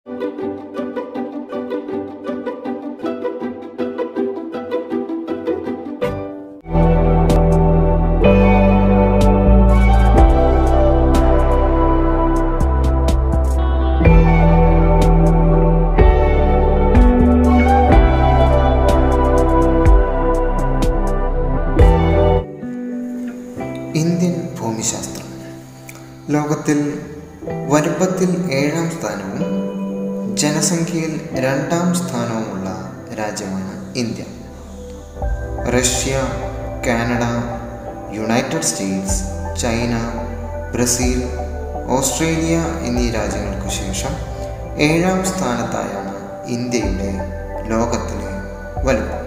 Indian ഭൂമിശാസ്ത്രം ലോകത്തിൽ വലുപ്പത്തിൽ ഏഴാം സ്ഥാനവും ജനസംഖ്യയിൽ രണ്ടാം സ്ഥാനവുമുള്ള രാജ്യമാണ് India Russia Canada United States China Brazil Australia എന്നീ രാജ്യങ്ങൾക്കു ശേഷം ഏഴാം സ്ഥാനത്തായാണ് ഇന്ത്യയുടെ ലോകത്തിലെ വലുപ്പം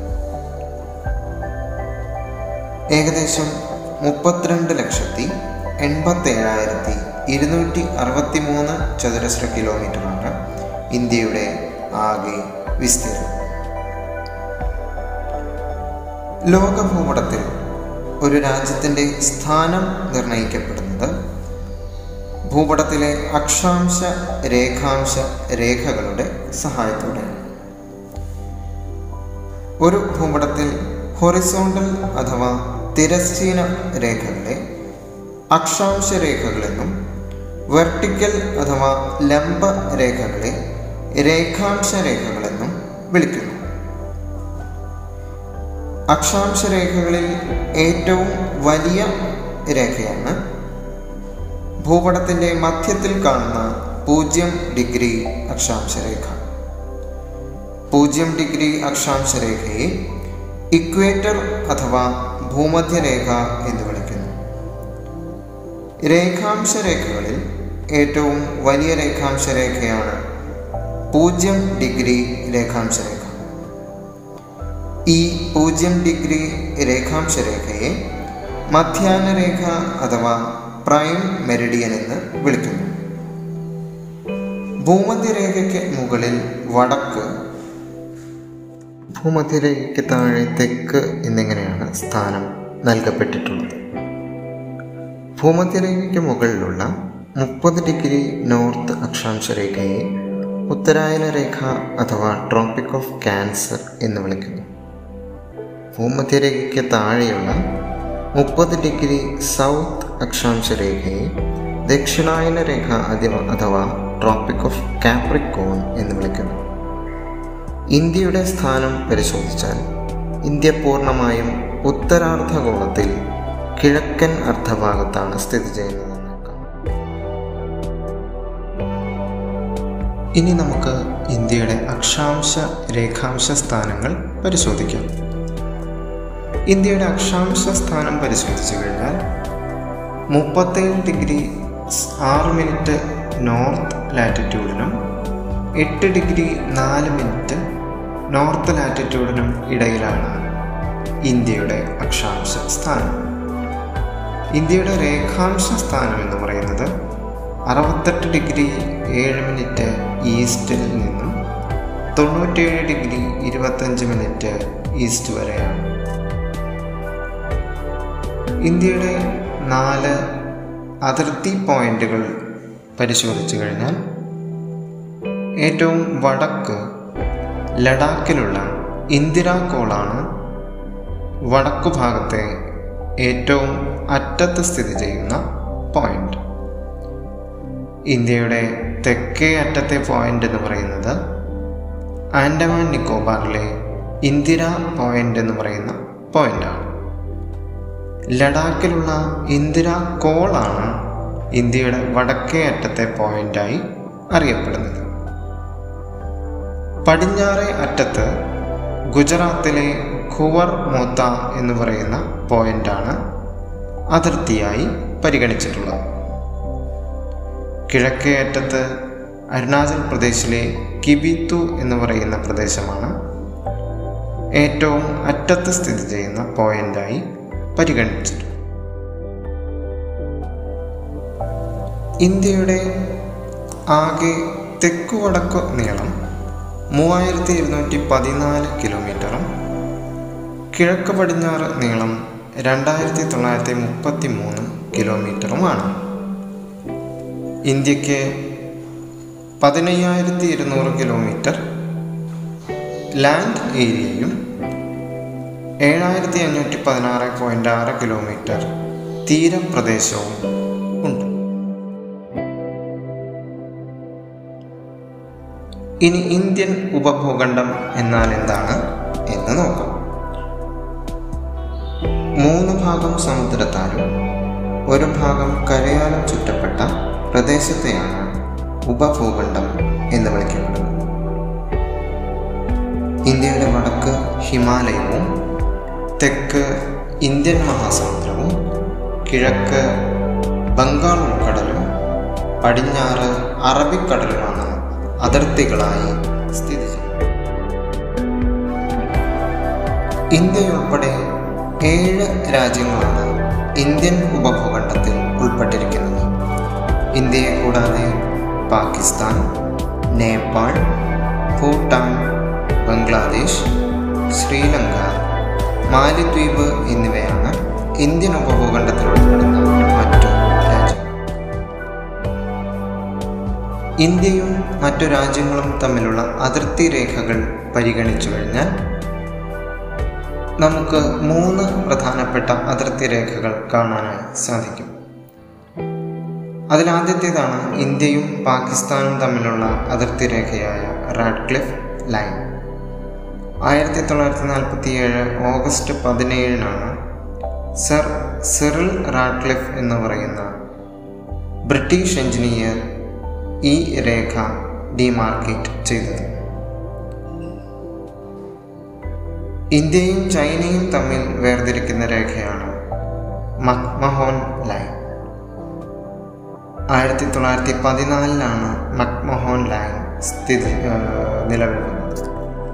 ഏകദേശം മുപ്പത്തിരണ്ട് ലക്ഷത്തി എൺപത്തേഴായിരത്തി ഇരുന്നൂറ്റി അറുപത്തി മൂന്ന് ചതുരശ്ര കിലോമീറ്ററാണ് ഇന്ത്യയുടെ ആകെ വിസ്തീർണം ലോക ഭൂപടത്തിൽ ഒരു രാജ്യത്തിൻ്റെ സ്ഥാനം നിർണയിക്കപ്പെടുന്നത് ഭൂപടത്തിലെ അക്ഷാംശ രേഖാംശ രേഖകളുടെ സഹായത്തോടെയാണ് ഒരു ഭൂപടത്തിൽ ഹൊറിസോണ്ടൽ അഥവാ തിരശ്ചീന രേഖകളെ അക്ഷാംശ രേഖകളെന്നും വെർട്ടിക്കൽ അഥവാ ലംബ രേഖകളെ രേഖാംശ രേഖകളെന്നും വിളിക്കുന്നു അക്ഷാംശ രേഖകളിൽ ഏറ്റവും വലിയ രേഖയാണ് ഭൂപടത്തിൻ്റെ മധ്യത്തിൽ കാണുന്ന പൂജ്യം ഡിഗ്രി അക്ഷാംശ രേഖ പൂജ്യം ഡിഗ്രി അക്ഷാംശ രേഖയെ ഇക്വേറ്റർ അഥവാ ഭൂമധ്യരേഖ എന്ന് വിളിക്കുന്നു രേഖാംശ രേഖകളിൽ ഏറ്റവും വലിയ രേഖാംശ രേഖയാണ് പൂജ്യം ഡിഗ്രി രേഖാംശ രേഖ ഈ പൂജ്യം ഡിഗ്രി രേഖാംശ രേഖയെ മധ്യാഹ്ന രേഖ അഥവാ പ്രൈം മെരിഡിയൻ എന്ന് വിളിക്കുന്നു ഭൂമധ്യരേഖയ്ക്ക് മുകളിൽ വടക്ക് ഭൂമധ്യരേഖയ്ക്ക് താഴെ തെക്ക് എന്നിങ്ങനെയാണ് സ്ഥാനം നൽകപ്പെട്ടിട്ടുള്ളത് ഭൂമധ്യരേഖയ്ക്ക് മുകളിലുള്ള മുപ്പത് ഡിഗ്രി നോർത്ത് അക്ഷാംശ രേഖയെ ഉത്തരായന രേഖ അഥവാ ട്രോപ്പിക് ഓഫ് ക്യാൻസർ എന്ന് വിളിക്കുന്നു ഭൂമധ്യരേഖയ്ക്ക് താഴെയുള്ള മുപ്പത് ഡിഗ്രി സൗത്ത് അക്ഷാംശ രേഖയെ ദക്ഷിണായന രേഖ അഥവാ ട്രോപ്പിക് ഓഫ് കാപ്രിക്കോൺ എന്ന് വിളിക്കുന്നു ഇന്ത്യയുടെ സ്ഥാനം പരിശോധിച്ചാൽ ഇന്ത്യ പൂർണ്ണമായും ഉത്തരാർദ്ധഗോളത്തിൽ കിഴക്കൻ അർദ്ധഭാഗത്താണ് സ്ഥിതി ചെയ്യുന്നതെന്ന് കാണാം ഇനി നമുക്ക് ഇന്ത്യയുടെ അക്ഷാംശ രേഖാംശ സ്ഥാനങ്ങൾ പരിശോധിക്കാം ഇന്ത്യയുടെ അക്ഷാംശ സ്ഥാനം പരിശോധിച്ചു കഴിഞ്ഞാൽ മുപ്പത്തേഴ് ഡിഗ്രി ആറ് മിനിറ്റ് നോർത്ത് ലാറ്റിറ്റ്യൂഡിനും എട്ട് ഡിഗ്രി നാല് മിനിറ്റ് നോർത്ത് ലാറ്റിറ്റ്യൂഡിനും ഇടയിലാണ് ഇന്ത്യയുടെ അക്ഷാംശ സ്ഥാനം ഇന്ത്യയുടെ രേഖാംശ സ്ഥാനം എന്ന് പറയുന്നത് അറുപത്തെട്ട് ഡിഗ്രി ഏഴ് മിനിറ്റ് ഈസ്റ്റിൽ നിന്നും തൊണ്ണൂറ്റേഴ് ഡിഗ്രി ഇരുപത്തഞ്ച് മിനിറ്റ് ഈസ്റ്റ് വരെയാണ് ഇന്ത്യയുടെ നാല് അതിർത്തി പോയിന്റുകൾ പരിശോധിച്ചു കഴിഞ്ഞാൽ ഏറ്റവും വടക്ക് ലഡാക്കിലുള്ള ഇന്ദിരാകോളാണ് വടക്കു ഭാഗത്തെ ഏറ്റവും അറ്റത്ത് സ്ഥിതി ചെയ്യുന്ന പോയിന്റ് ഇന്ത്യയുടെ തെക്കേ അറ്റത്തെ പോയിന്റ് എന്ന് പറയുന്നത് ആൻഡമാൻ നിക്കോബാറിലെ ഇന്ദിര പോയിന്റ് എന്ന് പറയുന്ന പോയിന്റാണ് ലഡാക്കിലുള്ള ഇന്ദിര കോളാണ് ഇന്ത്യയുടെ വടക്കേ അറ്റത്തെ പോയിന്റായി അറിയപ്പെടുന്നത് പടിഞ്ഞാറേ അറ്റത്ത് ഗുജറാത്തിലെ ഖുവർ മോത്ത എന്ന് പറയുന്ന പോയിന്റാണ് അതിർത്തിയായി പരിഗണിച്ചിട്ടുള്ളത് കിഴക്കേ അറ്റത്ത് അരുണാചൽ പ്രദേശിലെ കിബിത്തു എന്ന് പറയുന്ന പ്രദേശമാണ് ഏറ്റവും അറ്റത്ത് സ്ഥിതി ചെയ്യുന്ന പോയിന്റായി പരിഗണിച്ചിട്ടുണ്ട് ഇന്ത്യയുടെ ആകെ തെക്കു വടക്കു നീളം മൂവായിരത്തി ഇരുന്നൂറ്റി പതിനാല് കിലോമീറ്ററും കിഴക്ക് പടിഞ്ഞാറ് നീളം രണ്ടായിരത്തി തൊള്ളായിരത്തി മുപ്പത്തി മൂന്ന് കിലോമീറ്ററുമാണ് ഇന്ത്യക്ക് പതിനയ്യായിരത്തി ഇരുന്നൂറ് കിലോമീറ്റർ ലാൻഡ് ഏരിയയും ഏഴായിരത്തി അഞ്ഞൂറ്റി പതിനാറ് പോയിൻ്റ് ആറ് കിലോമീറ്റർ തീരപ്രദേശവും ഉണ്ട് ഇനി ഇന്ത്യൻ ഉപഭൂഖണ്ഡം എന്നാൽ എന്താണ് എന്ന് നോക്കാം മൂന്ന് ഭാഗം സമുദ്രത്താലും ഒരു ഭാഗം കരയാലും ചുറ്റപ്പെട്ട പ്രദേശത്തെയാണ് ഉപഭൂഖണ്ഡം എന്ന് വിളിക്കപ്പെടുന്നത് ഇന്ത്യയുടെ വടക്ക് ഹിമാലയവും തെക്ക് ഇന്ത്യൻ മഹാസമുദ്രവും കിഴക്ക് ബംഗാൾ ഉൾക്കടലും പടിഞ്ഞാറ് അറബിക്കടലുമാണ് അതിർത്തികളായി സ്ഥിതി ചെയ്യുന്നത് ഇന്ത്യയുൾപ്പെടെ ഏഴ് രാജ്യങ്ങളാണ് ഇന്ത്യൻ ഉപഭൂഖണ്ഡത്തിൽ ഉൾപ്പെട്ടിരിക്കുന്നത് ഇന്ത്യയെ കൂടാതെ പാകിസ്ഥാൻ നേപ്പാൾ ഭൂട്ടാൻ ബംഗ്ലാദേശ് ശ്രീലങ്ക മാലിദ്വീപ് എന്നിവയാണ് ഇന്ത്യൻ ഉപഭൂഖണ്ഡത്തിൽ ഉൾപ്പെടുന്ന മറ്റു രാജ്യങ്ങൾ ഇന്ത്യയും മറ്റു രാജ്യങ്ങളും തമ്മിലുള്ള അതിർത്തി രേഖകൾ പരിഗണിച്ചു കഴിഞ്ഞാൽ നമുക്ക് മൂന്ന് പ്രധാനപ്പെട്ട അതിർത്തി രേഖകൾ കാണാനായി സാധിക്കും അതിലാദ്യത്തേതാണ് ഇന്ത്യയും പാകിസ്ഥാനും തമ്മിലുള്ള അതിർത്തി രേഖയായ റാഡ്ക്ലിഫ് ലൈൻ ആയിരത്തി തൊള്ളായിരത്തി നാൽപ്പത്തി ഏഴ് ഓഗസ്റ്റ് പതിനേഴിനാണ് സർ സിറിൽ റാഡ്ക്ലിഫ് എന്ന് പറയുന്ന ബ്രിട്ടീഷ് എഞ്ചിനീയർ ഈ രേഖ ഡിമാർക്കേറ്റ് ചെയ്തത് ഇന്ത്യയും ചൈനയും തമ്മിൽ വേർതിരിക്കുന്ന രേഖയാണ് മക്മഹോൻ ലൈൻ ആയിരത്തി തൊള്ളായിരത്തി പതിനാലിലാണ് മക്മഹോൻ ലൈൻ സ്ഥിതി നിലവിൽ വന്നത്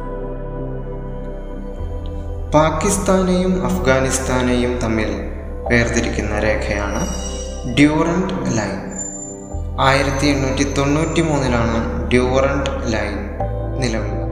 പാകിസ്ഥാനെയും അഫ്ഗാനിസ്ഥാനെയും തമ്മിൽ വേർതിരിക്കുന്ന രേഖയാണ് ഡ്യൂറൻറ്റ് ലൈൻ ആയിരത്തി എണ്ണൂറ്റി തൊണ്ണൂറ്റി മൂന്നിലാണ് ഡ്യൂറൻറ്റ് ലൈൻ നിലവിൽ വന്നത്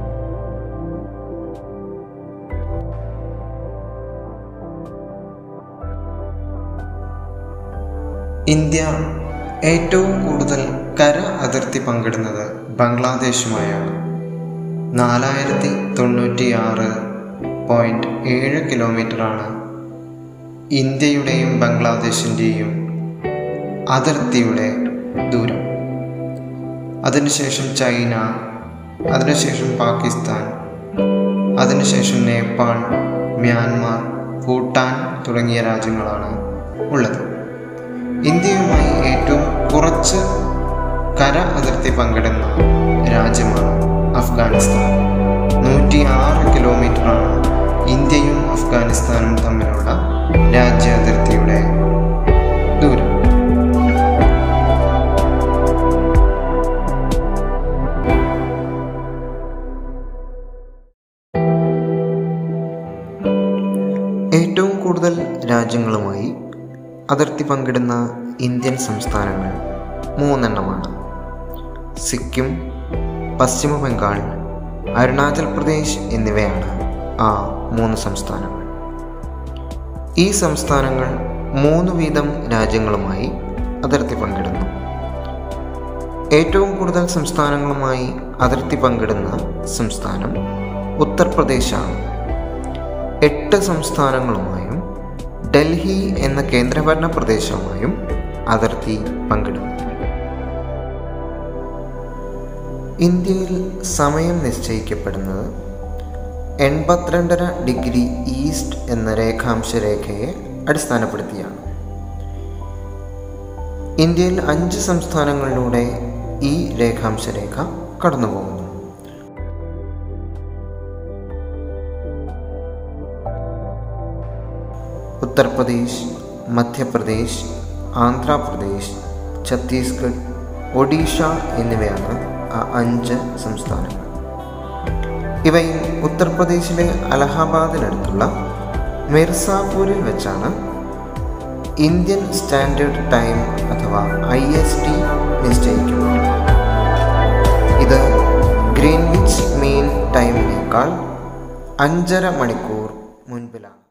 ഇന്ത്യ ഏറ്റവും കൂടുതൽ കര അതിർത്തി പങ്കിടുന്നത് ബംഗ്ലാദേശുമായാണ് നാലായിരത്തി തൊണ്ണൂറ്റി ആറ് പോയിൻറ്റ് ഏഴ് കിലോമീറ്ററാണ് ഇന്ത്യയുടെയും ബംഗ്ലാദേശിൻ്റെയും അതിർത്തിയുടെ ദൂരം അതിനുശേഷം ചൈന അതിനുശേഷം പാകിസ്ഥാൻ അതിനുശേഷം നേപ്പാൾ മ്യാൻമാർ ഭൂട്ടാൻ തുടങ്ങിയ രാജ്യങ്ങളാണ് ഉള്ളത് ഇന്ത്യയുമായി ഏറ്റവും കുറച്ച് കര അതിർത്തി പങ്കിടുന്ന രാജ്യമാണ് അഫ്ഗാനിസ്ഥാൻ നൂറ്റി ആറ് കിലോമീറ്ററാണ് ഇന്ത്യയും അഫ്ഗാനിസ്ഥാനും തമ്മിലുള്ള രാജ്യ അതിർത്തിയുടെ ദൂരം ഏറ്റവും കൂടുതൽ രാജ്യങ്ങളുമായി അതിർത്തി പങ്കിടുന്ന ഇന്ത്യൻ സംസ്ഥാനങ്ങൾ മൂന്നെണ്ണമാണ് സിക്കിം പശ്ചിമ ബംഗാൾ അരുണാചൽ പ്രദേശ് എന്നിവയാണ് ആ മൂന്ന് സംസ്ഥാനങ്ങൾ ഈ സംസ്ഥാനങ്ങൾ മൂന്ന് വീതം രാജ്യങ്ങളുമായി അതിർത്തി പങ്കിടുന്നു ഏറ്റവും കൂടുതൽ സംസ്ഥാനങ്ങളുമായി അതിർത്തി പങ്കിടുന്ന സംസ്ഥാനം ഉത്തർപ്രദേശാണ് എട്ട് സംസ്ഥാനങ്ങളുമായും ഡൽഹി എന്ന കേന്ദ്രഭരണ പ്രദേശവുമായും അതിർത്തി പങ്കിടുന്നു ഇന്ത്യയിൽ സമയം നിശ്ചയിക്കപ്പെടുന്നത് എൺപത്തിരണ്ടര ഡിഗ്രി ഈസ്റ്റ് എന്ന രേഖാംശ രേഖയെ അടിസ്ഥാനപ്പെടുത്തിയാണ് ഇന്ത്യയിൽ അഞ്ച് സംസ്ഥാനങ്ങളിലൂടെ ഈ രേഖാംശ രേഖ കടന്നുപോകുന്നു ഉത്തർപ്രദേശ് മധ്യപ്രദേശ് ആന്ധ്രാപ്രദേശ് ഛത്തീസ്ഗഡ് ഒഡീഷ എന്നിവയാണ് ആ അഞ്ച് സംസ്ഥാനങ്ങൾ ഇവയിൽ ഉത്തർപ്രദേശിലെ അലഹാബാദിനടുത്തുള്ള മിർസാപൂരിൽ വെച്ചാണ് ഇന്ത്യൻ സ്റ്റാൻഡേർഡ് ടൈം അഥവാ ഐ എസ് ടി നിശ്ചയിക്കുന്നത് ഇത് ഗ്രീൻവിച്ച് മീൻ ടൈമിനേക്കാൾ അഞ്ചര മണിക്കൂർ മുൻപിലാണ്